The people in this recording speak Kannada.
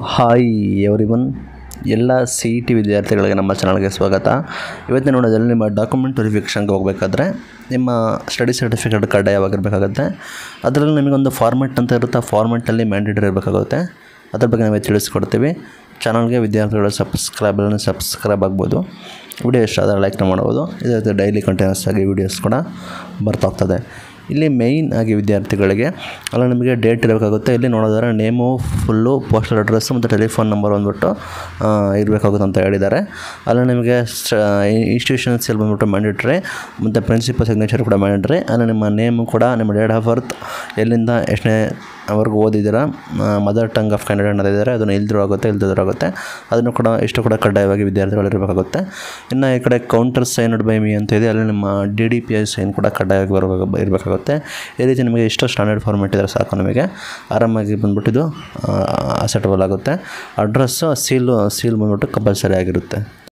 ಹಾಯ್ ಎವ್ರಿವನ್ ಎಲ್ಲ ಸಿ ಇ ಟಿ ವಿದ್ಯಾರ್ಥಿಗಳಿಗೆ ನಮ್ಮ ಚಾನಲ್ಗೆ ಸ್ವಾಗತ ಇವತ್ತಿನ ನೋಡೋದ್ರಲ್ಲಿ ನಿಮ್ಮ ಡಾಕ್ಯುಮೆಂಟ್ ವೆರಿಫಿಕೇಷನ್ಗೆ ಹೋಗಬೇಕಾದ್ರೆ ನಿಮ್ಮ ಸ್ಟಡಿ ಸರ್ಟಿಫಿಕೇಟ್ ಕಡ್ಡಾಯವಾಗಿರಬೇಕಾಗುತ್ತೆ ಅದರಲ್ಲಿ ನಿಮಗೊಂದು ಫಾರ್ಮೆಟ್ ಅಂತ ಇರುತ್ತೆ ಆ ಫಾರ್ಮೆಟಲ್ಲಿ ಮ್ಯಾಂಡೇಟರಿ ಇರಬೇಕಾಗುತ್ತೆ ಅದ್ರ ಬಗ್ಗೆ ನಾವೇ ತಿಳಿಸ್ಕೊಡ್ತೀವಿ ಚಾನಲ್ಗೆ ವಿದ್ಯಾರ್ಥಿಗಳು ಸಬ್ಸ್ಕ್ರೈಬ್ ಸಬ್ಸ್ಕ್ರೈಬ್ ಆಗ್ಬೋದು ವಿಡಿಯೋ ಇಷ್ಟ ಆದರೆ ಲೈಕ್ ಮಾಡ್ಬೋದು ಇದೇ ರೀತಿ ಡೈಲಿ ಕಂಟಿನ್ಯೂಸ್ ಆಗಿ ವೀಡಿಯೋಸ್ ಕೂಡ ಬರ್ತಾ ಹೋಗ್ತದೆ ಇಲ್ಲಿ ಮೇಯ್ನ್ ಆಗಿ ವಿದ್ಯಾರ್ಥಿಗಳಿಗೆ ಅಲ್ಲ ನಿಮಗೆ ಡೇಟ್ ಇರಬೇಕಾಗುತ್ತೆ ಇಲ್ಲಿ ನೋಡೋದಾದ್ರೆ ನೇಮು ಫುಲ್ಲು ಪೋಸ್ಟಲ್ ಅಡ್ರೆಸ್ ಮತ್ತು ಟೆಲಿಫೋನ್ ನಂಬರ್ ಬಂದ್ಬಿಟ್ಟು ಆ, ಇರಬೇಕಾಗುತ್ತೆ ಅಂತ ಹೇಳಿದ್ದಾರೆ ಅಲ್ಲಿ ನಿಮಗೆ ಇನ್ಸ್ಟಿಟ್ಯೂಷನ್ಸ್ ಇಲ್ಲಿ ಬಂದ್ಬಿಟ್ಟು ಮ್ಯಾಂಡೇಟ್ರಿ ಮತ್ತು ಪ್ರಿನ್ಸಿಪಲ್ ಸಿಗ್ನೇಚರ್ ಕೂಡ ಮ್ಯಾಂಡೇಟ್ರಿ ಅಲ್ಲಿ ನಿಮ್ಮ ನೇಮು ಕೂಡ ನಿಮ್ಮ ಡೇಟ್ ಆಫ್ ಬರ್ತ್ ಎಲ್ಲಿಂದ ಎಷ್ಟನೇ ಅವ್ರಿಗೆ ಓದಿದ್ದೀರಾ ಮದರ್ ಟಂಗ್ ಆಫ್ ಕನ್ನಡ ಅನ್ನೋದಿದ್ದಾರೆ ಅದನ್ನು ಇಲ್ದಿರೋ ಆಗುತ್ತೆ ಇಲ್ದಿರೋ ಆಗುತ್ತೆ ಅದನ್ನು ಕೂಡ ಇಷ್ಟು ಕೂಡ ಕಡ್ಡಾಯವಾಗಿ ವಿದ್ಯಾರ್ಥಿಗಳು ಇರಬೇಕಾಗುತ್ತೆ ಇನ್ನು ಈ ಕಡೆ ಕೌಂಟರ್ ಸೈನ್ಡ್ ಬೈ ಮಿ ಅಂತ ಇದೆ ಅಲ್ಲಿ ನಿಮ್ಮ D D P I sign ಕೂಡ ಕಡ್ಡಾಯವಾಗಿ ಬರಬೇಕು ಇರಬೇಕಾಗುತ್ತೆ ಈ ರೀತಿ ನಿಮಗೆ ಇಷ್ಟು ಸ್ಟ್ಯಾಂಡರ್ಡ್ ಫಾರ್ಮೆಟ್ ಇದ್ದರೆ ಸಾಕು ನಿಮಗೆ ಆರಾಮಾಗಿ ಬಂದ್ಬಿಟ್ಟು ಇದು ಅಸೆಟಬಲ್ ಆಗುತ್ತೆ ಅಡ್ರೆಸ್ಸು ಸೀಲು ಸೀಲ್ ಬಂದ್ಬಿಟ್ಟು ಕಂಪಲ್ಸರಿ ಆಗಿರುತ್ತೆ